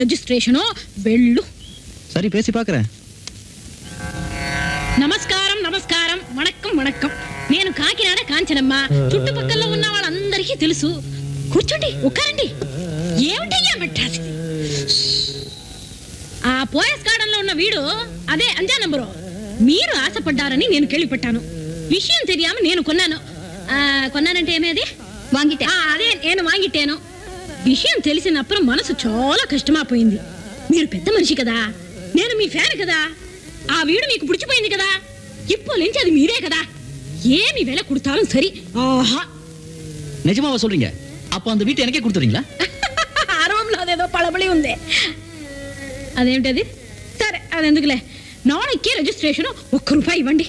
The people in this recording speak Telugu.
రిజిస్ట్రేషను వెళ్ళు சரி பேசி பார்க்கறேன் నమస్కారం నమస్కారం వణక్కం వణక్కం నేను కాకినాడ కాంచనమ్మ చుట్టుపక్కల ఉన్న వాళ్ళందరికీ తెలుసు కూర్చోండి ఒక్కరండి ఏమిటయ్యా మెట్రాసి ఆ పోయస్ గార్డెన్ లో ఉన్న వీడు అదే అంజా నంబరు మీరు ఆశపడ్డారని నేను కేள்విపట్టాను విషయం తెలియామ నేను కొన్నాను ఆ, కొన్నానంటే ఏమేది వాంగితే ఆ, అదే నేను వాంగిట్టాను విషయం తెలిసినప్పుడు మనసు చాలా కష్టమైపోయింది మీరు పెద్ద మనిషి కదా నేను మీ ఫ్యాన్ కదా ఆ వీడు మీకు పుడిచిపోయింది కదా ఇప్పుడు నుంచి అది మీరే కదా ఏమి వెల కుడతాను సరి ఆహా நிஜமாவா சொல்றீங்க அப்போ அந்த வீட்டை எனக்கே கொடுத்துறீங்களா ఆ రూమ్లో అదేదో పళబడి ఉంది అదేమిటది సరే అది ఎందుకులే నాన్నకి రిజిస్ట్రేషన్ ఒక్క రూపాయి ఇవ్వండి